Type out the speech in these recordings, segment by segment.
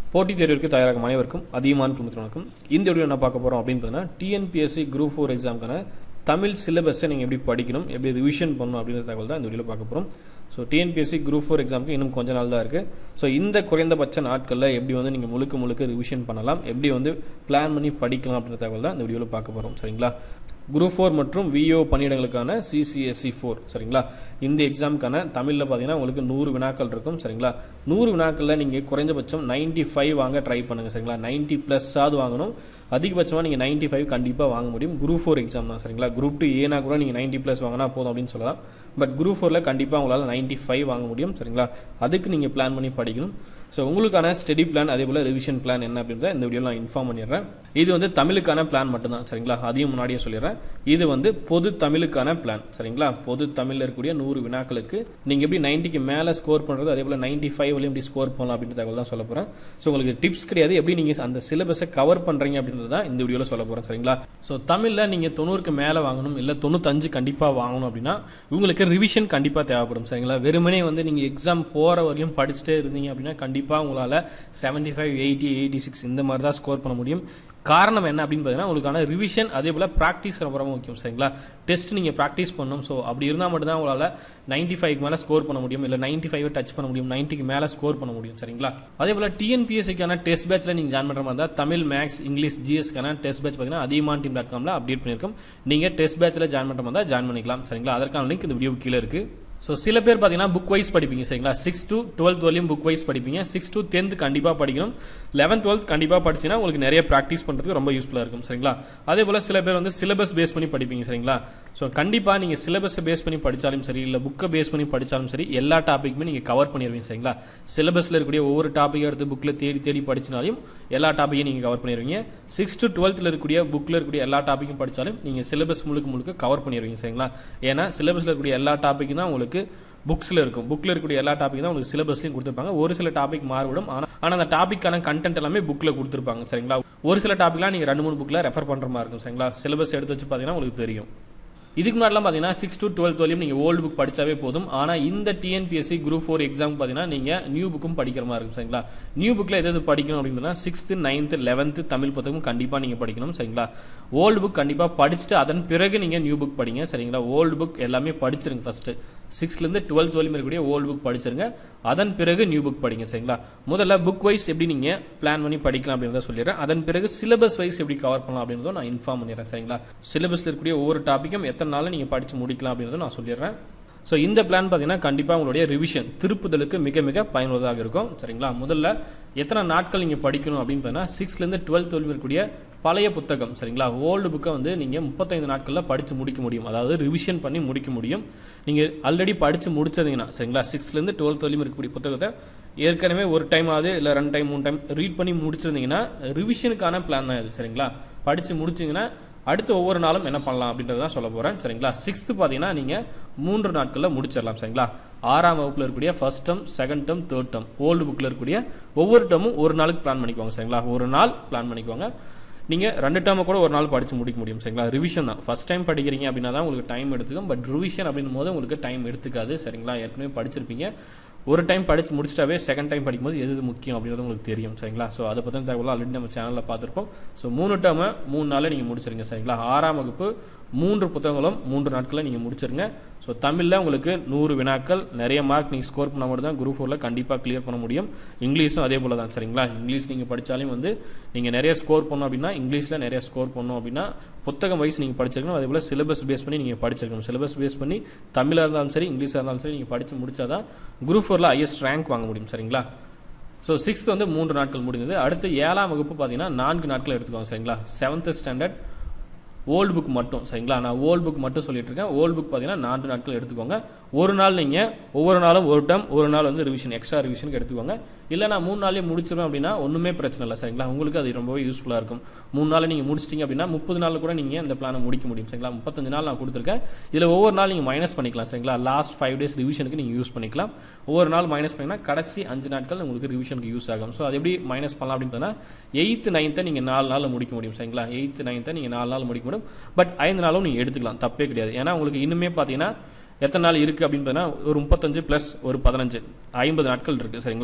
போட்டித் தேர்விற்கு தயாராகும் அனைவருக்கும் அதிகமான குடும்பத்தில் வணக்கம் இந்த வீடியோ என்ன பார்க்க போகிறோம் அப்படின்னு பார்த்தீங்கன்னா டிஎன்பிஎஸ்சி குரூப் ஃபோர் எக்ஸாமுக்கான தமிழ் சிலபஸை நீங்கள் எப்படி படிக்கணும் எப்படி ரிவிஷன் பண்ணணும் அப்படிங்கிற தகவல் தான் இந்த வீடியோவில் பார்க்க போகிறோம் ஸோ டிஎன்பிஎஸ்சி குரூப் ஃபோர் எக்ஸாமுக்கு இன்னும் கொஞ்ச நாள் தான் இருக்குது ஸோ இந்த குறைந்தபட்ச நாட்களில் எப்படி வந்து நீங்கள் முழுக்க முழுக்க ரிவிஷன் பண்ணலாம் எப்படி வந்து பிளான் பண்ணி படிக்கலாம் அப்படிங்கிற தகவல் தான் இந்த வீடியோவில் பார்க்க போகிறோம் சரிங்களா குரூப் ஃபோர் மற்றும் விஓ பணியிடங்களுக்கான சிசிஎஸ்சி ஃபோர் சரிங்களா இந்த எக்ஸாமுக்கான தமிழில் பார்த்தீங்கன்னா உங்களுக்கு நூறு வினாக்கள் இருக்கும் சரிங்களா நூறு வினாக்களில் நீங்கள் குறைஞ்சபட்சம் நைன்ட்டி ஃபைவ் வாங்க ட்ரை பண்ணுங்கள் சரிங்களா நைன்ட்டி ப்ளஸ்ஸாவது வாங்கணும் அதிகபட்சமாக நீங்கள் நைன்ட்டி ஃபைவ் கண்டிப்பாக வாங்க முடியும் குரூப் ஃபோர் எக்ஸாம் தான் சரிங்களா குரூப் டூ ஏனா கூட நீங்கள் நைன்ட்டி ப்ளஸ் வாங்கினா போதும் அப்படின்னு சொல்லலாம் பட் குரூப் ஃபோரில் கண்டிப்பாக உங்களால் நைன்ட்டி ஃபைவ் வாங்க முடியும் சரிங்களா அதுக்கு நீங்கள் பிளான் பண்ணி படிக்கணும் ஸோ உங்களுக்கான ஸ்டடி பிளான் அதே போல் ரிவிஷன் பிளான் என்ன அப்படின்றத இந்த வீடியோவில் நான் இன்ஃபார்ம் பண்ணிடுறேன் இது வந்து தமிழுக்கான பிளான் மட்டும்தான் சரிங்களா அதையும் முன்னாடியே சொல்லிடுறேன் இது வந்து பொது தமிழுக்கான பிளான் சரிங்களா பொது தமிழில் இருக்கக்கூடிய நூறு வினாக்களுக்கு நீங்கள் எப்படி நைன்ட்டிக்கு மேலே ஸ்கோர் பண்ணுறது அதே போல் நைன்ட்டி ஃபைவ் வரையும் எப்படி ஸ்கோர் பண்ணலாம் அப்படின்ற தகவல் தான் சொல்ல போகிறேன் ஸோ உங்களுக்கு டிப்ஸ் கிடையாது எப்படி நீங்கள் அந்த சிலபஸை கவர் பண்ணுறீங்க அப்படின்றது தான் இந்த வீடியோவில் சொல்ல போகிறேன் சரிங்களா ஸோ தமிழில் நீங்கள் தொண்ணூறுக்கு மேலே வாங்கணும் இல்லை தொண்ணூத்தஞ்சு கண்டிப்பாக வாங்கணும் அப்படின்னா உங்களுக்கு ரிவிஷன் கண்டிப்பாக தேவைப்படும் சரிங்களா வெறுமனே வந்து நீங்கள் எக்ஸாம் போகிற வரையும் படிச்சுட்டே இருந்தீங்க அப்படின்னா கண்டிப்பாக உங்களால் seventy five eighty eighty six இந்த மாதிரி தான் ஸ்கோர் பண்ண முடியும் காரணம் என்ன அப்படின்னு பார்த்தீங்கன்னா உங்களுக்கான ரிவிஷன் அதே போல் ப்ராக்டிஸ் ரொம்ப ரொம்ப முக்கியம் சரிங்களா டெஸ்ட் நீங்கள் ப்ராக்டிஸ் பண்ணணும் ஸோ அப்படி இருந்தால் மட்டும்தான் உங்களால் நைன்ட்டி ஃபைவ் மேலே ஸ்கோர் பண்ண முடியும் இல்லை நைன்ட்டி ஃபைவ் டச் பண்ண முடியும் நைன்ட்டிக்கு மேலே ஸ்கோர் பண்ண முடியும் சரிங்களா அதே போல் டிஎன்பிஎஸ்சிக்கான டெஸ்ட் பேட்சில் நீங்கள் ஜாயின் பண்ணுற மாதிரி இருந்தால் தமிழ் மேக்ஸ் இங்கிலீஷ் ஜிஎஸ்க்கான டெஸ்ட் பேட்ச் பார்த்தீங்கன்னா அதிகமான டீம் டாட் காமில் அப்டேட் பண்ணியிருக்கோம் நீங்கள் டெஸ்ட் பேட்சில் ஜாயின் பண்ணுற மாதிரி இருந்தால் ஜாயின் பண்ணிக்கலாம் சரிங்களா அதற்கான லிங்க் இந்த வீடியோ கீழே இருக்குது ஸோ சில பேர் பார்த்தீங்கன்னா புக் வைஸ் படிப்பீங்க சரிங்களா சிக்ஸ் டு டுவெல்த் வரையும் புக் வைஸ் படிப்பீங்க சிக்ஸ் டு டென்த் கண்டிப்பாக படிக்கணும் லெவன்த் டுவெல்த் கண்டிப்பாக படிச்சிங்கன்னா உங்களுக்கு நிறைய ப்ராக்டிஸ் பண்ணுறதுக்கு ரொம்ப யூஸ்ஃபுல்லாக இருக்கும் சரிங்களா அதே போல் சில பேர் வந்து சிலபஸ் பேஸ் பண்ணி படிப்பீங்க சரிங்களா ஸோ கண்டிப்பாக நீங்கள் சிலபஸை பேஸ் பண்ணி படித்தாலும் சரி இல்லை புக்கை பேஸ் பண்ணி படித்தாலும் சரி எல்லா டாப்பிக்குமே நீங்கள் கவர் பண்ணிடுவீங்க சரிங்களா சிலபஸில் இருக்கக்கூடிய ஒவ்வொரு டாப்பிக்கை எடுத்து புக்கில் தேடி தேடி படிச்சினாலும் எல்லா டாப்பிக்கையும் நீங்கள் கவர் பண்ணிடுவீங்க சிக்ஸ் டு டுவெல்த்தில் இருக்கக்கூடிய புக்கில் இருக்கக்கூடிய எல்லா டாப்பிக்கும் படித்தாலும் நீங்கள் சிலபஸ் முழுக்க முழுக்க கவர் பண்ணிடுவீங்க சரிங்களா ஏன்னா சிலபஸில் இருக்கக்கூடிய எல்லா டாப்பிக்கும் தான் உங்களுக்கு புக்ஸில் இருக்கும் புக்கில் இருக்கக்கூடிய எல்லா டாபிக் தான் உங்களுக்கு சிலபஸ்லையும் கொடுத்துருப்பாங்க ஒரு சில டாபிக் மாறுபடும் ஆனால் ஆனால் அந்த டாப்பிக்கான கண்டென்ட் எல்லாமே புக்கில் கொடுத்துருப்பாங்க சரிங்களா ஒரு சில டாப்பிக்லாம் நீங்கள் ரெண்டு மூணு புக்கில் ரெஃபர் பண்ணுற மாதிரி இருக்கும் சரிங்களா சிலபஸ் எடுத்து வச்சு பார்த்தீங்கன்னா உங்களுக்கு தெரியும் இதுக்கு முன்னாடிலாம் பார்த்தீங்கன்னா சிக்ஸ் டு டுவெல்த் வரையும் நீங்கள் ஓல்டு புக் படித்தாவே போதும் ஆனால் இந்த டிஎன்பிஎஸ்சி குரூப் ஃபோர் எக்ஸாம் பார்த்தீங்கன்னா நீங்கள் நியூ புக்கும் படிக்கிற மாதிரி இருக்கும் சரிங்களா நியூ புக்கில் எது எது படிக்கணும் அப்படின்னா சிக்ஸ்த்து நைன்த்து லெவன்த்து தமிழ் புத்தகம் கண்டிப்பாக நீங்கள் படிக்கணும் சரிங்களா ஓல்டு புக் கண்டிப்பாக படிச்சுட்டு அதன் பிறகு நீங்கள் நியூ புக் படிங்க சரிங்களா ஓல்டு புக் எல்லாமே படிச்சிருங்க ஃபஸ்ட்டு சிக்ஸ்த்லேருந்து டுவெல்த் வரையும் இருக்கக்கூடிய ஓல்டு புக் படிச்சிருங்க அதன் பிறகு நியூ புக் படிங்க சரிங்களா முதல்ல புக் வைஸ் எப்படி நீங்கள் பிளான் பண்ணி படிக்கலாம் அப்படின்றத சொல்லிடுறேன் அதன் பிறகு சிலபஸ் வைஸ் எப்படி கவர் பண்ணலாம் அப்படின்றத நான் இன்ஃபார்ம் பண்ணிடுறேன் சரிங்களா சிலபஸில் இருக்கக்கூடிய ஒவ்வொரு டாப்பிக்கும் எத்தனை நாளில் நீங்கள் படித்து முடிக்கலாம் அப்படின்றத நான் சொல்லிடுறேன் ஸோ இந்த பிளான் பார்த்தீங்கன்னா கண்டிப்பாக உங்களுடைய ரிவிஷன் திருப்புதலுக்கு மிக மிக பயனுள்ளதாக இருக்கும் சரிங்களா முதல்ல எத்தனை நாட்கள் நீங்கள் படிக்கணும் அப்படின்னு பார்த்தீங்கன்னா சிக்ஸ்த்லேருந்து டுவெல்த் வரைக்கும் இருக்கக்கூடிய பழைய புத்தகம் சரிங்களா ஓல்டு புக்கை வந்து நீங்கள் முப்பத்தைந்து நாட்களில் படித்து முடிக்க முடியும் அதாவது ரிவிஷன் பண்ணி முடிக்க முடியும் நீங்கள் ஆல்ரெடி படித்து முடிச்சதுங்கன்னா சரிங்களா சிக்ஸ்த்லேருந்து டுவெல்த் வரையும் இருக்கக்கூடிய புத்தகத்தை ஏற்கனவே ஒரு டைம் ஆகுது இல்லை ரெண்டு டைம் மூணு டைம் ரீட் பண்ணி முடிச்சிருந்தீங்கன்னா ரிவிஷனுக்கான பிளான் தான் இது சரிங்களா படித்து முடிச்சிங்கன்னா அடுத்து ஒவ்வொரு நாளும் என்ன பண்ணலாம் அப்படின்றத தான் சொல்ல போகிறேன் சரிங்களா சிக்ஸ்த்து பார்த்தீங்கன்னா நீங்கள் மூன்று நாட்களில் முடிச்சிடலாம் சரிங்களா ஆறாம் வகுப்பில் இருக்கக்கூடிய first term second term third term old புக்கில் இருக்கக்கூடிய ஒவ்வொரு டேர்மும் ஒரு நாளுக்கு பிளான் பண்ணிக்குவாங்க சரிங்களா ஒரு நாள் பிளான் பண்ணிக்குவாங்க நீங்கள் ரெண்டு டேர்மை கூட ஒரு நாள் படித்து முடிக்க முடியும் சரிங்களா ரிவிஷன் தான் ஃபஸ்ட் டைம் படிக்கிறீங்க அப்படின்னா தான் உங்களுக்கு டைம் எடுத்துக்கும் பட் ரிவிஷன் அப்படின்னும் போது உங்களுக்கு டைம் எடுத்துக்காது சரிங்களா ஏற்கனவே படிச்சிருப்பீங்க ஒரு டைம் படித்து முடிச்சிட்டாவே செகண்ட் டைம் படிக்கும்போது எது முக்கியம் அப்படின்றது உங்களுக்கு தெரியும் சரிங்களா ஸோ அதை பற்றின தகவல் ஆல்ரெடி நம்ம சேனலில் பார்த்துருப்போம் ஸோ மூணு டேர்மை மூணு நாளில் நீங்கள் முடிச்சிருங்க சரிங்களா ஆறாம் வகுப்பு மூன்று புத்தகங்களும் மூன்று நாட்களில் நீங்கள் முடிச்சிருங்க ஸோ தமிழில் உங்களுக்கு நூறு வினாக்கள் நிறைய மார்க் நீங்கள் ஸ்கோர் பண்ண மட்டும் தான் குரூப் ஃபோரில் கண்டிப்பாக கிளியர் பண்ண முடியும் இங்கிலீஷும் அதே போல் தான் சரிங்களா இங்கிலீஷ் நீங்கள் படித்தாலும் வந்து நீங்கள் நிறைய ஸ்கோர் பண்ணணும் அப்படின்னா இங்கிலீஷில் நிறைய ஸ்கோர் பண்ணணும் அப்படின்னா புத்தகம் வைஸ் நீங்கள் படிச்சிருக்கணும் அதே போல் சிலபஸ் பேஸ் பண்ணி நீங்கள் படிச்சிருக்கணும் சிலபஸ் பேஸ் பண்ணி தமிழாக இருந்தாலும் சரி இங்கிலீஷாக இருந்தாலும் சரி நீங்கள் படித்து முடிச்சாதான் குரூப் ஃபோரில் ஹையஸ்ட் ரேங்க் வாங்க முடியும் சரிங்களா ஸோ சிக்ஸ்த் வந்து மூன்று நாட்கள் முடிந்தது அடுத்து ஏழாம் வகுப்பு பார்த்தீங்கன்னா நான்கு நாட்கள் எடுத்துக்கோங்க சரிங்களா செவன்த் ஸ்டாண்டர்ட் ஓல்டு புக் மட்டும் சரிங்களா நான் ஓல்டு புக் மட்டும் சொல்லிட்டு இருக்கேன் ஓல்டு புக் பார்த்தீங்கன்னா நான்கு நாட்கள் எடுத்துக்கோங்க ஒரு நாள் நீங்கள் ஒவ்வொரு நாளும் ஒரு டைம் ஒரு நாள் வந்து ரிவிஷன் எக்ஸ்ட்ரா ரிவிஷனுக்கு எடுத்துக்கோங்க இல்லை நான் மூணு நாளே முடிச்சிடும் அப்படின்னா ஒன்றுமே பிரச்சனை இல்லை சரிங்களா உங்களுக்கு அது ரொம்பவே யூஸ்ஃபுல்லாக இருக்கும் மூணு நாள் நீங்கள் முடிச்சிட்டிங்க அப்படின்னா முப்பது நாள் கூட நீங்கள் இந்த பிளானை முடிக்க முடியும் சரிங்களா முப்பத்தஞ்சு நாள் நான் கொடுத்துருக்கேன் இதில் ஒவ்வொரு நாள் நீங்கள் மைனஸ் பண்ணிக்கலாம் சரிங்களா லாஸ்ட் ஃபைவ் டேஸ் ரிவிஷனுக்கு நீங்கள் யூஸ் பண்ணிக்கலாம் ஒவ்வொரு நாள் மைனஸ் பண்ணிங்கன்னா கடைசி அஞ்சு நாட்கள் உங்களுக்கு ரிவிஷனுக்கு யூஸ் ஆகும் ஸோ அது எப்படி மைனஸ் பண்ணலாம் அப்படின்னு பார்த்தீங்கன்னா எயித்து நைன்த்தை நீங்கள் நாலு நாளில் முடிக்க முடியும் சரிங்களா எயித்து நைன்த்தை நீங்கள் நாலு நாள் முடிக்க முடியும் பட் ஐந்து நாளும் நீங்கள் எடுத்துக்கலாம் தப்பே கிடையாது ஏன்னா உங்களுக்கு இன்னுமே பார்த்தீங்கன்னா எத்தனை நாள் இருக்குது அப்படின்னு பார்த்தீங்கன்னா ஒரு முப்பத்தஞ்சு ப்ளஸ் ஒரு பதினஞ்சு ஐம்பது நாட்கள் இருக்குது சரிங்களா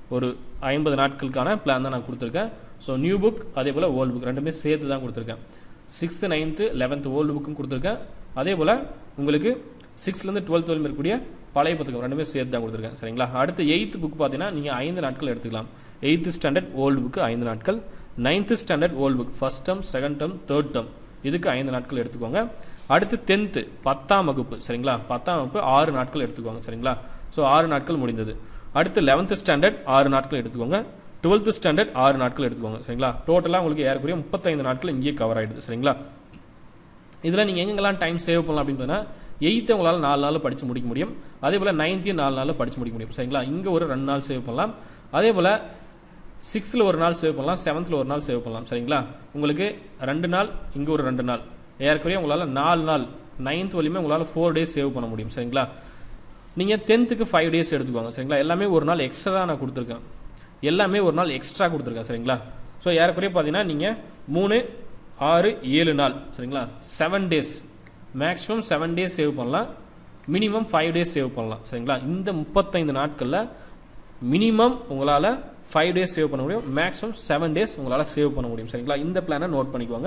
ஒரு ஐம்பது நாட்களுக்கான பிளான் தான் நான் கொடுத்துருக்கேன் ஸோ நியூ புக் அதே போல் ஓல்டு புக் ரெண்டுமே சேர்த்து தான் கொடுத்துருக்கேன் சிக்ஸ்த்து நைன்த்து லெவன்த்து ஓல்டு புக்கும் கொடுத்துருக்கேன் அதே போல் உங்களுக்கு சிக்ஸ்த்லேருந்து டுவெல்த் வரைக்கும் இருக்கக்கூடிய பழைய புத்தகம் ரெண்டுமே சேர்த்து தான் கொடுத்துருக்கேன் சரிங்களா அடுத்து எயித்து புக் பார்த்தீங்கன்னா நீங்கள் ஐந்து நாட்கள் எடுத்துக்கலாம் எயித்து ஸ்டாண்டர்ட் ஓல்டு புக்கு ஐந்து நாட்கள் ninth standard old book first term second term third term இதுக்கு ஐந்து நாட்கள் எடுத்துக்கோங்க அடுத்து டென்த்து பத்தாம் வகுப்பு சரிங்களா பத்தாம் வகுப்பு ஆறு நாட்கள் எடுத்துக்கோங்க சரிங்களா ஸோ ஆறு நாட்கள் முடிந்தது அடுத்து லெவன்த்து ஸ்டாண்டர்ட் ஆறு நாட்கள் எடுத்துக்கோங்க டுவெல்த்து ஸ்டாண்டர்ட் ஆறு நாட்கள் எடுத்துக்கோங்க சரிங்களா டோட்டலாக உங்களுக்கு ஏறக்குறைய முப்பத்தைந்து நாட்கள் இங்கேயே கவர் ஆகிடுது சரிங்களா இதில் நீங்கள் எங்கெங்கெல்லாம் டைம் சேவ் பண்ணலாம் அப்படின்னு சொன்னால் எயித்து உங்களால் நாலு நாளில் படித்து முடிக்க முடியும் அதே போல் நைன்த்தையும் நாலு நாளில் படித்து முடிக்க முடியும் சரிங்களா இங்கே ஒரு ரெண்டு நாள் சேவ் பண்ணலாம் அதே போல் சிக்ஸ்த்தில் ஒரு நாள் சேவ் பண்ணலாம் செவன்த்தில் ஒரு நாள் சேவ் பண்ணலாம் சரிங்களா உங்களுக்கு ரெண்டு நாள் இங்கே ஒரு ரெண்டு நாள் ஏற்கனவே உங்களால் நாலு நாள் நைன்த் வரையுமே உங்களால் ஃபோர் டேஸ் சேவ் பண்ண முடியும் சரிங்களா நீங்கள் டென்த்துக்கு ஃபைவ் டேஸ் எடுத்துக்கோங்க சரிங்களா எல்லாமே ஒரு நாள் எக்ஸ்ட்ரா தான் நான் கொடுத்துருக்கேன் எல்லாமே ஒரு நாள் எக்ஸ்ட்ரா கொடுத்துருக்கேன் சரிங்களா ஸோ ஏறக்குறைய பார்த்தீங்கன்னா நீங்கள் மூணு ஆறு ஏழு நாள் சரிங்களா seven days maximum seven days save பண்ணலாம் மினிமம் ஃபைவ் டேஸ் சேவ் பண்ணலாம் சரிங்களா இந்த முப்பத்தைந்து நாட்களில் மினிமம் உங்களால் ஃபைவ் டேஸ் சேவ் பண்ண முடியும் மேக்ஸிமம் செவன் டேஸ் உங்களால் சேவ் பண்ண முடியும் சரிங்களா இந்த பிளானை நோட் பண்ணிக்கோங்க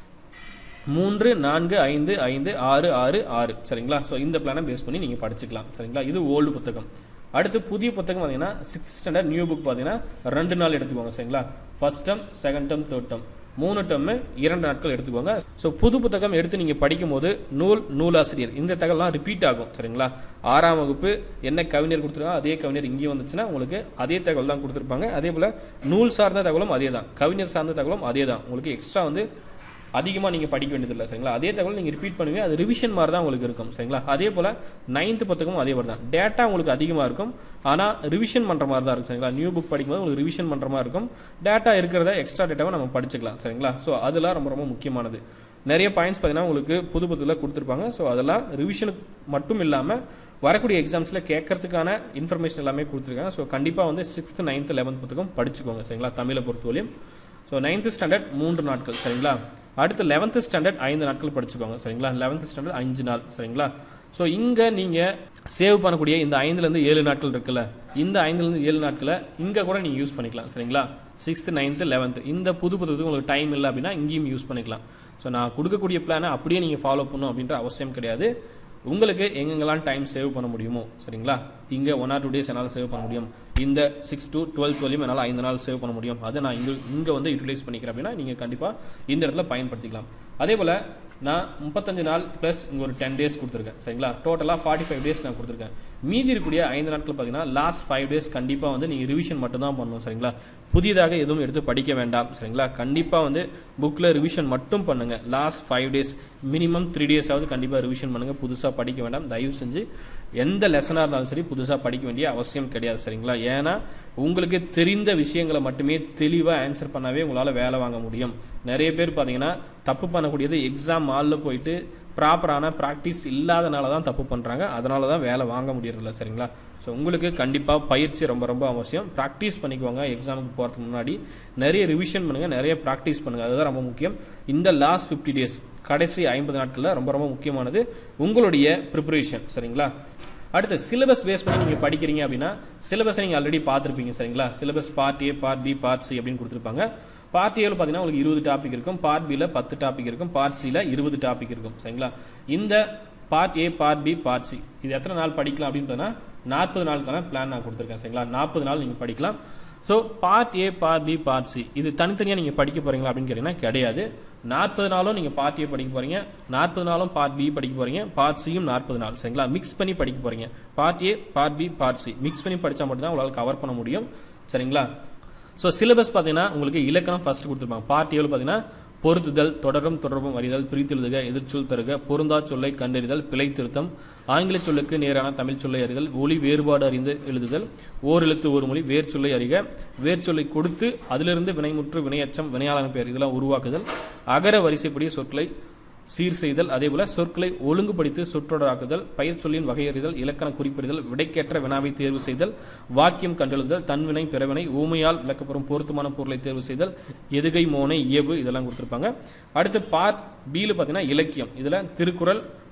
மூன்று நான்கு ஐந்து ஐந்து ஆறு ஆறு ஆறு சரிங்களா ஸோ இந்த பிளானை பேஸ் பண்ணி நீங்கள் படிச்சுக்கலாம் சரிங்களா இது ஓல்டு புத்தகம் அடுத்து புதிய புத்தகம் பார்த்தீங்கன்னா சிக்ஸ்த் ஸ்டாண்டர்ட் நியூ புக் பார்த்தீங்கன்னா ரெண்டு நாள் எடுத்துக்கோங்க சரிங்களா first term second term third term மூணு டேர்மு இரண்டு நாட்கள் எடுத்துக்கோங்க ஸோ புது புத்தகம் எடுத்து நீங்கள் படிக்கும்போது நூல் நூலாசிரியர் இந்த தகவலாம் ரிப்பீட் ஆகும் சரிங்களா ஆறாம் வகுப்பு என்ன கவிஞர் கொடுத்துருக்காங்க அதே கவிஞர் இங்கேயும் வந்துச்சுன்னா உங்களுக்கு அதே தகவல் தான் கொடுத்துருப்பாங்க அதே போல் நூல் சார்ந்த தகவலும் அதே தான் கவிஞர் சார்ந்த தகவலும் அதே தான் உங்களுக்கு எக்ஸ்ட்ரா வந்து அதிகமாக நீங்கள் படிக்க வேண்டியதில்லை சரிங்களா அதே தகவல் நீங்கள் ரிப்பீட் பண்ணுவீங்க அது ரிவிஷன் மாதிரி தான் உங்களுக்கு இருக்கும் சரிங்களா அதே போல் நைன்த்து புத்தகமும் அதே மாதிரி தான் டேட்டா உங்களுக்கு அதிகமாக இருக்கும் ஆனால் ரிவிஷன் பண்ணுற மாதிரி தான் இருக்கும் சரிங்களா நியூ புக் படிக்கும்போது உங்களுக்கு ரிவிஷன் பண்ணுற மாதிரி இருக்கும் டேட்டா இருக்கிறத எக்ஸ்ட்ரா டேட்டாவை நம்ம படிச்சுக்கலாம் சரிங்களா ஸோ அதெல்லாம் ரொம்ப ரொம்ப முக்கியமானது நிறைய பாயிண்ட்ஸ் பார்த்தீங்கன்னா உங்களுக்கு புது புதுல கொடுத்துருப்பாங்க ஸோ அதெல்லாம் ரிவிஷனுக்கு மட்டும் இல்லாமல் வரக்கூடிய எக்ஸாம்ஸில் கேட்கறதுக்கான இன்ஃபர்மேஷன் எல்லாமே கொடுத்துருக்காங்க ஸோ கண்டிப்பாக வந்து சிக்ஸ்த்து நைன்த்து லெவன்த் புத்தகம் படிச்சுக்கோங்க சரிங்களா தமிழை பொறுத்தவரையும் ஸோ நைன்த்து ஸ்டாண்டர்ட் மூன்று நாட்கள் சரிங்களா அடுத்து லெவன்த்து ஸ்டாண்டர்ட் ஐந்து நாட்கள் படிச்சுக்கோங்க சரிங்களா லெவன்த்து ஸ்டாண்டர்ட் அஞ்சு நாள் சரிங்களா ஸோ இங்கே நீங்கள் சேவ் பண்ணக்கூடிய இந்த ஐந்துலேருந்து ஏழு நாட்கள் இருக்குல்ல இந்த ஐந்துலேருந்து ஏழு நாட்களை இங்கே கூட நீங்கள் யூஸ் பண்ணிக்கலாம் சரிங்களா சிக்ஸ்த்து நைன்த்து லெவன்த்து இந்த புது புத்தகத்துக்கு உங்களுக்கு டைம் இல்லை அப்படின்னா இங்கேயும் யூஸ் பண்ணிக்கலாம் ஸோ நான் கொடுக்கக்கூடிய பிளானை அப்படியே நீங்கள் ஃபாலோ பண்ணணும் அப்படின்ற அவசியம் கிடையாது உங்களுக்கு எங்கெங்கெல்லாம் டைம் சேவ் பண்ண முடியுமோ சரிங்களா இங்கே ஒன் ஆர் டூ டேஸ் என்னால் சேவ் பண்ண முடியும் இந்த சிக்ஸ் டு டுவெல்த் வரையும் என்னால் ஐந்து நாள் சேவ் பண்ண முடியும் அதை நான் இங்கே இங்கே வந்து யூட்டிலைஸ் பண்ணிக்கிறேன் அப்படின்னா நீங்கள் கண்டிப்பாக இந்த இடத்துல பயன்படுத்திக்கலாம் அதே போல் நான் முப்பத்தஞ்சு நாள் ப்ளஸ் இங்கே ஒரு டென் டேஸ் கொடுத்துருக்கேன் சரிங்களா டோட்டலாக ஃபார்ட்டி ஃபைவ் டேஸ் நான் கொடுத்துருக்கேன் மீதி இருக்கக்கூடிய ஐந்து நாட்கள் பார்த்தீங்கன்னா லாஸ்ட் ஃபைவ் டேஸ் கண்டிப்பாக வந்து நீங்கள் ரிவிஷன் மட்டும் தான் பண்ணணும் சரிங்களா புதிதாக எதுவும் எடுத்து படிக்க வேண்டாம் சரிங்களா கண்டிப்பாக வந்து புக்கில் ரிவிஷன் மட்டும் பண்ணுங்கள் last five days minimum three டேஸாவது கண்டிப்பாக ரிவிஷன் பண்ணுங்கள் புதுசாக படிக்க வேண்டாம் தயவு செஞ்சு எந்த லெசனாக இருந்தாலும் சரி புதுசாக படிக்க வேண்டிய அவசியம் கிடையாது சரிங்களா ஏன்னா உங்களுக்கு தெரிந்த விஷயங்களை மட்டுமே தெளிவாக ஆன்சர் பண்ணாவே உங்களால் வேலை வாங்க முடியும் நிறைய பேர் பார்த்தீங்கன்னா தப்பு பண்ணக்கூடியது எக்ஸாம் ஹாலில் போயிட்டு ப்ராப்பரான ப்ராக்டிஸ் இல்லாதனால தான் தப்பு பண்ணுறாங்க அதனால தான் வேலை வாங்க முடியறதில்ல சரிங்களா ஸோ உங்களுக்கு கண்டிப்பாக பயிற்சி ரொம்ப ரொம்ப அவசியம் ப்ராக்டிஸ் பண்ணிக்குவாங்க எக்ஸாமுக்கு போகிறதுக்கு முன்னாடி நிறைய ரிவிஷன் பண்ணுங்கள் நிறைய ப்ராக்டிஸ் பண்ணுங்கள் அதுதான் ரொம்ப முக்கியம் இந்த லாஸ்ட் ஃபிஃப்டி டேஸ் கடைசி ஐம்பது நாட்களில் ரொம்ப ரொம்ப முக்கியமானது உங்களுடைய ப்ரிப்பரேஷன் சரிங்களா அடுத்து சிலபஸ் பேஸ் பண்ணி நீங்கள் படிக்கிறீங்க அப்படின்னா சிலபஸை நீங்கள் ஆல்ரெடி பார்த்துருப்பீங்க சரிங்களா syllabus part A part B part C அப்படின்னு கொடுத்துருப்பாங்க பார்ட் ஏவில் பார்த்தீங்கன்னா உங்களுக்கு இருபது டாபிக் இருக்கும் பார்ட் பியில் பத்து டாபிக் இருக்கும் பார்ட் சியில் இருபது டாபிக் இருக்கும் சரிங்களா இந்த part A part B part C இது எத்தனை நாள் படிக்கலாம் அப்படின்னு பார்த்தா நாற்பது நாளுக்கான பிளான் நான் கொடுத்துருக்கேன் சரிங்களா நாற்பது நாள் நீங்கள் படிக்கலாம் so part A part B part C இது தனித்தனியாக நீங்கள் படிக்க போகிறீங்களா அப்படின்னு கேட்டிங்கன்னா கிடையாது நாற்பது நாளும் நீங்கள் பார்ட் ஏ படிக்க போகிறீங்க நாற்பது நாளும் பார்ட் பி படிக்க போகிறீங்க பார்ட் சியும் நாற்பது நாள் சரிங்களா மிக்ஸ் பண்ணி படிக்க போகிறீங்க part A part B part C mix பண்ணி படித்தா மட்டும்தான் உங்களால் கவர் பண்ண முடியும் சரிங்களா ஸோ சிலபஸ் பார்த்தீங்கன்னா உங்களுக்கு இலக்கணம் ஃபர்ஸ்ட் கொடுத்துருப்பாங்க பார்ட் ஏவில் பார்த்தீங்கன்னா பொருத்துதல் தொடரும் தொடர்பும் அறிதல் பிரித்தெழுதுக எதிர்ச்சொல் தருக பொருந்தா சொல்லை கண்டறிதல் பிழை திருத்தம் ஆங்கில சொல்லுக்கு நேரான தமிழ் சொல்லை அறிதல் ஒளி வேறுபாடு அறிந்து எழுதுதல் ஓர் எழுத்து ஒரு மொழி வேர் சொல்லை அறிக வேர் சொல்லை கொடுத்து அதிலிருந்து வினைமுற்று வினையச்சம் வினையாளன பெயர் இதெல்லாம் உருவாக்குதல் அகர வரிசைப்படி சொற்களை சீர் செய்தல் அதேபோல சொற்களை ஒழுங்குபடுத்தி சொற்றொடராக்குதல் பெயர் சொல்லின் வகையறிதல் இலக்கண குறிப்பிடுதல் விடைக்கேற்ற வினாவை தேர்வு செய்தல் வாக்கியம் கண்டெழுதல் தன்வினை பிறவினை ஊமையால் விளக்கப்படும் பொருத்தமான பொருளை தேர்வு செய்தல் எதுகை மோனை இயல்பு இதெல்லாம் கொடுத்துருப்பாங்க அடுத்து பார்ட் பியில் பார்த்தீங்கன்னா இலக்கியம் இதில் திருக்குறள்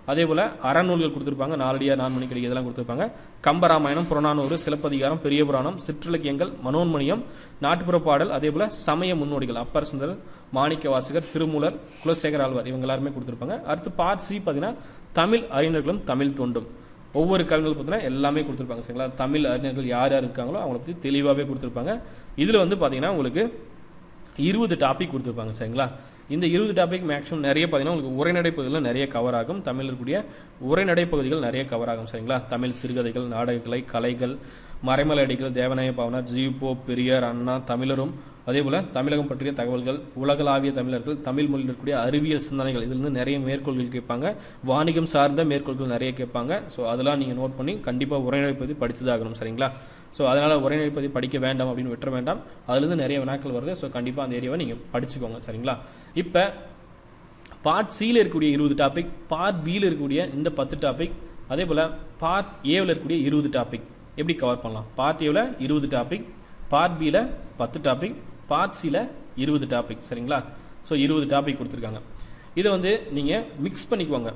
அதே போல் அறநூல்கள் கொடுத்துருப்பாங்க நாலடியார் நான்மணி கடிகை இதெல்லாம் கொடுத்துருப்பாங்க கம்பராமாயணம் புறநானூறு சிலப்பதிகாரம் பெரிய புராணம் சிற்றிலக்கியங்கள் மனோன்மணியம் நாட்டுப்புற பாடல் அதே போல் சமய முன்னோடிகள் அப்பர் சுந்தரர் மாணிக்க வாசகர் திருமூலர் குலசேகர் ஆழ்வார் இவங்க எல்லாருமே கொடுத்துருப்பாங்க அடுத்து பார்ட் சி பார்த்தீங்கன்னா தமிழ் அறிஞர்களும் தமிழ் தொண்டும் ஒவ்வொரு கவிஞர்கள் பார்த்தீங்கன்னா எல்லாமே கொடுத்துருப்பாங்க சரிங்களா தமிழ் அறிஞர்கள் யார் யார் இருக்காங்களோ அவங்கள பற்றி தெளிவாகவே கொடுத்துருப்பாங்க இதில் வந்து பார்த்தீங்கன்னா உங்களுக்கு இருபது டாபிக் கொடுத்துருப்பாங்க சரிங்களா இந்த இருபது டாபிக் மேக்ஸிமம் நிறைய பார்த்தீங்கன்னா உங்களுக்கு உரைநடை பகுதிகள் நிறைய கவர் ஆகும் தமிழ் இருக்கக்கூடிய உரைநடை பகுதிகள் நிறைய கவர் ஆகும் சரிங்களா தமிழ் சிறுகதைகள் நாடகக்கலை கலைகள் மறைமலையடிகள் தேவநாய பாவனர் ஜியூபோ பெரியார் அண்ணா தமிழரும் அதே போல் தமிழகம் பற்றிய தகவல்கள் உலகளாவிய தமிழர்கள் தமிழ் மொழியில் இருக்கக்கூடிய அறிவியல் சிந்தனைகள் இதிலிருந்து நிறைய மேற்கோள்கள் கேட்பாங்க வாணிகம் சார்ந்த மேற்கோள்கள் நிறைய கேட்பாங்க ஸோ அதெல்லாம் நீங்கள் நோட் பண்ணி கண்டிப்பாக உரைநடை பகுதி படிச்சுதாகணும் சரிங்களா ஸோ அதனால் உரைநடை பகுதி படிக்க வேண்டாம் அப்படின்னு விட்டுற வேண்டாம் அதுலேருந்து நிறைய வினாக்கள் வருது ஸோ கண்டிப்பாக அந்த ஏரியாவை நீங்கள் படிச்சுக்கோங்க சரிங்களா இப்போ பார்ட் சியில் இருக்கக்கூடிய இருபது டாபிக் பார்ட் பியில் இருக்கக்கூடிய இந்த பத்து டாபிக் அதே போல் பார்ட் ஏவில் இருக்கக்கூடிய இருபது டாபிக் எப்படி கவர் பண்ணலாம் பார்ட் ஏவில் இருபது டாபிக் பார்ட் பியில் பத்து டாபிக் பார்ட் சியில் இருபது டாபிக் சரிங்களா ஸோ இருபது டாபிக் கொடுத்துருக்காங்க இதை வந்து நீங்கள் மிக்ஸ் பண்ணிக்குவாங்க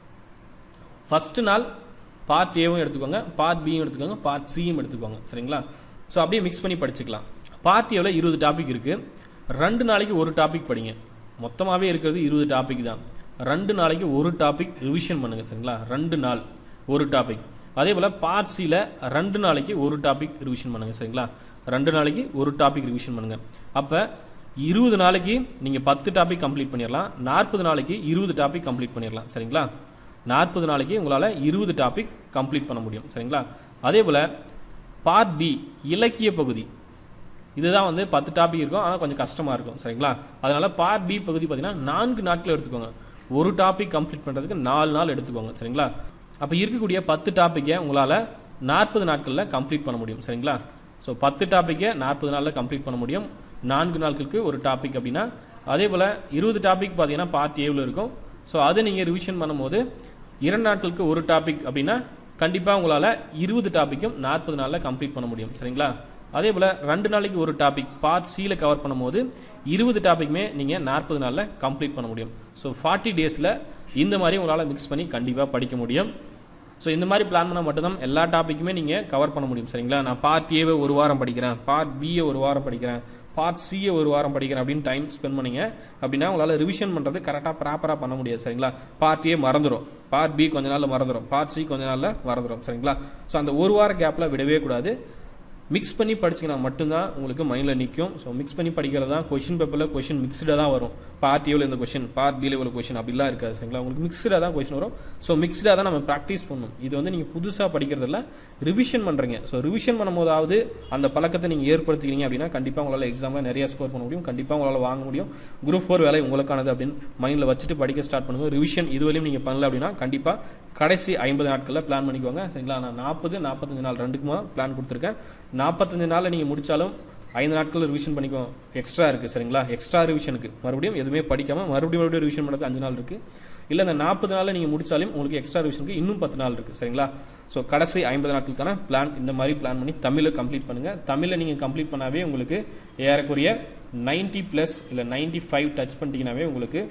ஃபஸ்ட்டு நாள் பார்ட் ஏவும் எடுத்துக்கோங்க பார்ட் பியும் எடுத்துக்கோங்க பார்ட் சியும் எடுத்துக்கோங்க சரிங்களா ஸோ அப்படியே மிக்ஸ் பண்ணி படிச்சுக்கலாம் பார்ட் ஏவில் இருபது டாபிக் இருக்குது ரெண்டு நாளைக்கு ஒரு டாபிக் படிங்க மொத்தமாகவே இருக்கிறது இருபது டாபிக் தான் ரெண்டு நாளைக்கு ஒரு டாபிக் ரிவிஷன் பண்ணுங்கள் சரிங்களா ரெண்டு நாள் ஒரு டாபிக் அதே போல் பார்ட் சியில் ரெண்டு நாளைக்கு ஒரு டாபிக் ரிவிஷன் பண்ணுங்கள் சரிங்களா ரெண்டு நாளைக்கு ஒரு டாபிக் ரிவிஷன் பண்ணுங்கள் அப்போ இருபது நாளைக்கு நீங்கள் பத்து டாபிக் கம்ப்ளீட் பண்ணிடலாம் நாற்பது நாளைக்கு இருபது டாபிக் கம்ப்ளீட் பண்ணிடலாம் சரிங்களா நாற்பது நாளைக்கு உங்களால் இருபது டாபிக் கம்ப்ளீட் பண்ண முடியும் சரிங்களா அதே போல் பார்ட் பி இலக்கிய பகுதி இதுதான் வந்து பத்து டாபிக் இருக்கும் ஆனால் கொஞ்சம் கஷ்டமாக இருக்கும் சரிங்களா அதனால் பார்ட் பி பகுதி பார்த்தீங்கன்னா நான்கு நாட்கள் எடுத்துக்கோங்க ஒரு டாபிக் கம்ப்ளீட் பண்ணுறதுக்கு நாலு நாள் எடுத்துக்கோங்க சரிங்களா அப்போ இருக்கக்கூடிய பத்து டாப்பிக்கை உங்களால் நாற்பது நாட்களில் கம்ப்ளீட் பண்ண முடியும் சரிங்களா ஸோ பத்து டாப்பிக்கை நாற்பது நாளில் கம்ப்ளீட் பண்ண முடியும் நான்கு நாட்களுக்கு ஒரு டாபிக் அப்படின்னா அதே போல் இருபது டாபிக் பார்த்தீங்கன்னா பார்ட் ஏவில் இருக்கும் ஸோ அதை நீங்கள் ரிவிஷன் பண்ணும்போது இரண்டு நாட்களுக்கு ஒரு டாபிக் அப்படின்னா கண்டிப்பாக உங்களால் இருபது டாப்பிக்கும் நாற்பது நாளில் கம்ப்ளீட் பண்ண முடியும் சரிங்களா அதே போல் ரெண்டு நாளைக்கு ஒரு டாபிக் பார்ட் சியில் கவர் பண்ணும்போது இருபது டாபிக்குமே நீங்கள் நாற்பது நாளில் கம்ப்ளீட் பண்ண முடியும் ஸோ ஃபார்ட்டி டேஸில் இந்த மாதிரி உங்களால் மிக்ஸ் பண்ணி கண்டிப்பாக படிக்க முடியும் ஸோ இந்த மாதிரி பிளான் பண்ணால் மட்டும்தான் எல்லா டாப்பிக்குமே நீங்கள் கவர் பண்ண முடியும் சரிங்களா நான் பார்ட் ஏவை ஒரு வாரம் படிக்கிறேன் பார்ட் பியை ஒரு வாரம் படிக்கிறேன் பார்ட் சியை ஒரு வாரம் படிக்கிறேன் அப்படின்னு டைம் ஸ்பெண்ட் பண்ணீங்க அப்படின்னா உங்களால் ரிவிஷன் பண்ணுறது கரெக்டாக ப்ராப்பராக பண்ண முடியாது சரிங்களா பார்ட் ஏ மறந்துடும் பார்ட் பி கொஞ்ச நாளில் மறந்துடும் பார்ட் சி கொஞ்ச நாளில் மறந்துடும் சரிங்களா ஸோ அந்த ஒரு வார கேப்பில் விடவே கூடாது மிக்ஸ் பண்ணி படிச்சிங்கன்னா மட்டும்தான் உங்களுக்கு மைண்டில் நிற்கும் ஸோ மிக்ஸ் பண்ணி படிக்கிறது தான் கொஷின் பேப்பரில் கொஷின் மிக்ஸ்டாக தான் வரும் பார்ட் ஏவில் இந்த கொஷின் பார்ட் பியில் இவ்வளோ கொஷின் அப்படிலாம் இருக்காது சரிங்களா உங்களுக்கு மிக்ஸ்டாக தான் கொஷின் வரும் ஸோ மிக்ஸ்டாக தான் நம்ம ப்ராக்டிஸ் பண்ணணும் இது வந்து நீங்கள் புதுசாக படிக்கிறதில்ல ரிவிஷன் பண்ணுறீங்க ஸோ ரிவிஷன் பண்ணும்போதாவது அந்த பழக்கத்தை நீங்கள் ஏற்படுத்திக்கிறீங்க அப்படின்னா கண்டிப்பாக உங்களால் எக்ஸாமில் நிறைய ஸ்கோர் பண்ண முடியும் கண்டிப்பாக உங்களால் வாங்க முடியும் குரூப் ஃபோர் வேலை உங்களுக்கானது அப்படின்னு மைண்டில் வச்சுட்டு படிக்க ஸ்டார்ட் பண்ணுங்க ரிவிஷன் இதுவரையும் நீங்கள் பண்ணல அப்படின்னா கண்டிப்பாக கடைசி ஐம்பது நாட்களில் பிளான் பண்ணிக்கோங்க சரிங்களா நான் நாற்பது நாற்பத்தஞ்சு நாள் ரெண்டுக்குமா பிளான் கொடுத்துருக்கேன் நாற்பத்தஞ்சு நாளில் நீங்கள் முடித்தாலும் ஐந்து நாட்கள் ரிவிஷன் பண்ணிக்கோ எக்ஸ்ட்ரா இருக்குது சரிங்களா எக்ஸ்ட்ரா ரிவிஷனுக்கு மறுபடியும் எதுவுமே படிக்காமல் மறுபடியும் மறுபடியும் ரிவிஷன் பண்ணுறது அஞ்சு நாள் இருக்குது இல்லை இந்த நாற்பது நாளில் நீங்கள் முடிச்சாலும் உங்களுக்கு எக்ஸ்ட்ரா ரிவிஷனுக்கு இன்னும் பத்து நாள் இருக்குது சரிங்களா ஸோ கடைசி ஐம்பது நாட்களுக்கான பிளான் இந்த மாதிரி பிளான் பண்ணி தமிழை கம்ப்ளீட் பண்ணுங்கள் தமிழை நீங்கள் கம்ப்ளீட் பண்ணாவே உங்களுக்கு ஏறக்குறைய நைன்ட்டி ப்ளஸ் இல்லை நைன்ட்டி ஃபைவ் டச் பண்ணிட்டீங்கன்னாவே உங்களுக்கு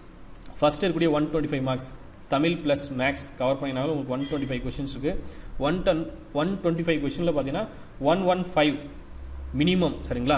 ஃபஸ்ட் இருக்கக்கூடிய one twenty five marks Tamil plus maths cover பண்ணினாலும் உங்களுக்கு ஒன் டுவெண்ட்டி ஃபைவ் கொஷின்ஸ் இருக்குது one ton one twenty five கொஷினில் பார்த்தீங்கன்னா ஒன் ஒன் ஃபைவ் மினிமம் சரிங்களா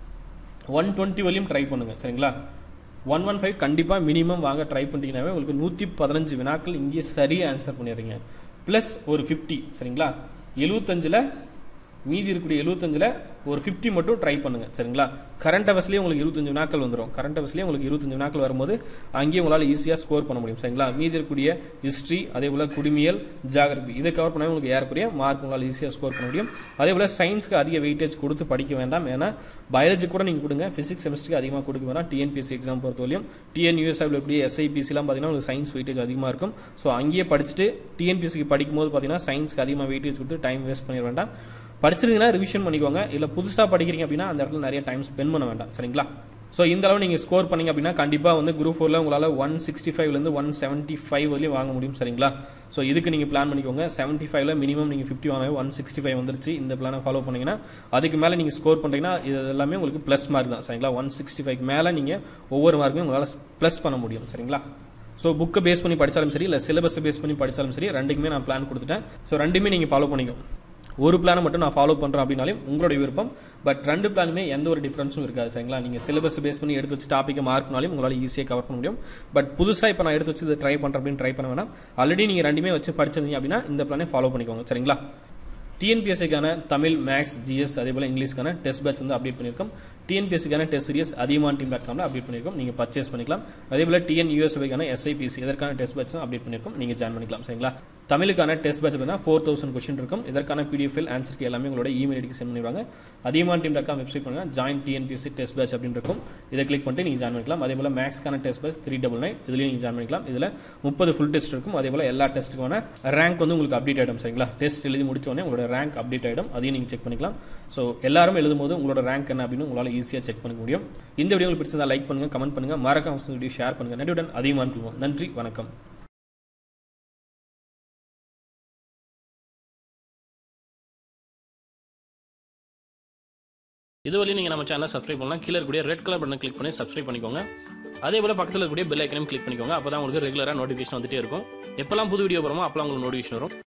ஒன் டுவெண்ட்டி வரையும் ட்ரை பண்ணுங்கள் சரிங்களா ஒன் ஒன் ஃபைவ் கண்டிப்பாக மினிமம் வாங்க ட்ரை பண்ணிட்டீங்கன்னாவே உங்களுக்கு நூற்றி பதினஞ்சு வினாக்கள் இங்கேயே சரியாக ஆன்சர் பண்ணிடுறீங்க ப்ளஸ் ஒரு ஃபிஃப்டி சரிங்களா எழுபத்தஞ்சில் மீதி இருக்கக்கூடிய எழுபத்தஞ்சில் ஒரு ஃபிஃப்டி மட்டும் ட்ரை பண்ணுங்கள் சரிங்களா கரண்ட் அவர்ஸ்லேயே உங்களுக்கு இருபத்தஞ்சு வினாக்கள் வந்துடும் கரண்ட் அவர்ஸ்லேயே உங்களுக்கு இருபத்தஞ்சு வினாக்கள் வரும்போது அங்கேயே உங்களால் ஈஸியாக ஸ்கோர் பண்ண முடியும் சரிங்களா மீதி இருக்கக்கூடிய ஹிஸ்ட்ரி அதே போல் குடிமியல் ஜாகிரபி இதை கவர் பண்ணால் உங்களுக்கு ஏறக்குறைய மார்க் உங்களால் ஈஸியாக ஸ்கோர் பண்ண முடியும் அதே போல் சயின்ஸ்க்கு அதிக வெயிட்டேஜ் கொடுத்து படிக்க வேண்டாம் ஏன்னா பயாலஜி கூட நீங்கள் கொடுங்க ஃபிசிக்ஸ் செமிஸ்ட்ரிக்கு அதிகமாக கொடுக்க வேண்டாம் டிஎன்பிஎஸ்சி எக்ஸாம் பொறுத்தவரையும் டிஎன்யூஎஸ்ஐவில் இருக்கக்கூடிய எஸ்ஐபிசிலாம் பார்த்தீங்கன்னா உங்களுக்கு சயின்ஸ் வெயிட்டேஜ் அதிகமாக இருக்கும் ஸோ அங்கேயே படிச்சுட்டு டிஎன்பிஎஸ்சிக்கு படிக்கும்போது பார்த்தீங்கன்னா சயின்ஸ்க்கு அதிகமாக வெயிட்டேஜ் கொடுத்து டைம் வேஸ்ட் பண்ணிட வேண்டாம் படிச்சிருந்தீங்கன்னா ரிவிஷன் பண்ணிக்கோங்க இல்லை புதுசாக படிக்கிறீங்க அப்படின்னா அந்த இடத்துல நிறைய டைம் ஸ்பெண்ட் பண்ண வேண்டாம் சரிங்களா ஸோ இந்த அளவு நீங்கள் ஸ்கோர் பண்ணீங்க அப்படின்னா கண்டிப்பாக வந்து குரூப் ஃபோரில் உங்களால் ஒன் சிக்ஸ்டி ஃபைவ்லேருந்து ஒன் செவன்ட்டி ஃபைவ் வரையும் வாங்க முடியும் சரிங்களா ஸோ இதுக்கு நீங்கள் பிளான் பண்ணிக்கோங்க செவன்ட்டி ஃபைவ்ல மினிமம் நீங்கள் ஃபிஃப்டி வாங்க ஒன் சிக்ஸ்டி ஃபைவ் வந்துருச்சு இந்த பிளானை ஃபாலோ பண்ணிங்கன்னா அதுக்கு மேலே நீங்கள் ஸ்கோர் பண்ணுறீங்கன்னா இது எல்லாமே உங்களுக்கு ப்ளஸ் மார்க் தான் சரிங்களா ஒன் சிக்ஸ்டி ஃபைவ் மேலே நீங்கள் ஒவ்வொரு மார்க்குமே உங்களால் ப்ளஸ் பண்ண முடியும் சரிங்களா ஸோ புக்கை பேஸ் பண்ணி படித்தாலும் சரி இல்லை சிலபஸை பேஸ் பண்ணி படித்தாலும் சரி ரெண்டுக்குமே நான் பிளான் கொடுத்துட்டேன் ஸோ ரெண்டுமே நீங்கள் ஃபாலோ பண்ணிக்கோ ஒரு பிளானை மட்டும் நான் ஃபாலோ பண்ணுறேன் அப்படின்னாலே உங்களுடைய விருப்பம் பட் ரெண்டு பிளானுமே எந்த ஒரு டிஃப்ரென்ஸும் இருக்காது சரிங்களா நீங்கள் சிலபஸ் பேஸ் பண்ணி எடுத்து வச்சு டாப்பிக்கை மார்க்னாலும் உங்களால் ஈஸியாக கவர் பண்ண முடியும் பட் புதுசாக இப்போ நான் எடுத்து வச்சு இதை ட்ரை பண்ணுறேன் அப்படின்னு ட்ரை பண்ண வேணாம் ஆல்ரெடி நீங்கள் ரெண்டுமே வச்சு படிச்சிருந்தீங்க அப்படின்னா இந்த பிளானே ஃபாலோ பண்ணிக்கோங்க சரிங்களா டிஎன்பிஎஸ்சிக்கான தமிழ் மேக்ஸ் ஜிஎஸ் அதே போல் இங்கிலீஷ்க்கான டெஸ்ட் பேட்ச் வந்து அப்டேட் பண்ணியிருக்கோம் டிஎன்பிஎஸ்சிக்கான test series Athigaman team dot காமில் அப்டேட் பண்ணியிருக்கோம் நீங்கள் பர்ச்சேஸ் பண்ணிக்கலாம் அதே போல் டிஎன் யூஎஸ்பிக்கான எஸ்ஐபிசி இதற்கான டெஸ்ட் பேட்ச் அப்டேட் பண்ணியிருக்கோம் நீங்கள் ஜாயின் பண்ணிக்கலாம் சரிங்களா தமிழுக்கான டெஸ்ட் பேட்ச் பார்த்தீங்கன்னா ஃபோர் தௌசண்ட் கொஸ்டின் இருக்கும் இதற்கான பிடிஎஃப் ஆன்சருக்கு எல்லாமே உங்களோட இமெயில் ஐடிக்கு சென்ட் பண்ணிடுவாங்க Athigaman team dot com website பண்ணுங்க ஜாயின் டிஎன்பிஎஸ்சி டெஸ்ட் பேட்ச் அப்படின்னு இருக்கும் இதை கிளிக் பண்ணிட்டு நீங்கள் ஜாயின் பண்ணிக்கலாம் அதே போல் மேக்ஸ்க்கான test batch three double nine இதுலேயும் நீங்கள் ஜாயின் பண்ணிக்கலாம் இதில் முப்பது ஃபுல் டெஸ்ட் இருக்கும் அதே போல் எல்லா டெஸ்ட்டுக்கான ரேங்க் வந்து உங்களுக்கு அப்டேட் ஆகிடும் சரிங்களா டெஸ்ட் எழுதி முடிச்ச உடனே உங்களோட ரேங்க் அப்டேட் ஆகிடும் அதையும் நீங்கள் செக் பண்ணிக்கலாம் ஸோ எல்லாரும் எழுதும்போது உங்களோட ரேங்க் என்ன அப்படின்னு உங்களால் ஈஸியாக செக் பண்ணிக்க முடியும் இந்த வீடியோ உங்களுக்கு பிடிச்சிருந்தா லைக் பண்ணுங்க கமெண்ட் பண்ணுங்க மறக்காம வீடியோ ஷேர் பண்ணுங்க நன்றியுடன் அதிகமாக கொள்வோம் நன்றி வணக்கம் இதுவரை நீங்கள் நம்ம சேனலை சப்ஸ்கிரைப் பண்ணலாம் கீழே இருக்கக்கூடிய ரெட் கலர் பட்டன் கிளிக் பண்ணி சப்ஸ்கிரைப் பண்ணிக்கோங்க அதே போல் பக்கத்தில் இருக்கக்கூடிய பெல் ஐக்கனையும் கிளிக் பண்ணிக்கோங்க அப்போ தான் உங்களுக்கு ரெகுலராக நோட்டிஃபிகேஷன் வந்துட்டே இருக்கும் எப்போல்லாம் புது வீடியோ போகிறோமோ அப்போலாம் உங்களுக்கு நோட்டிஃபிகேஷன் வரும்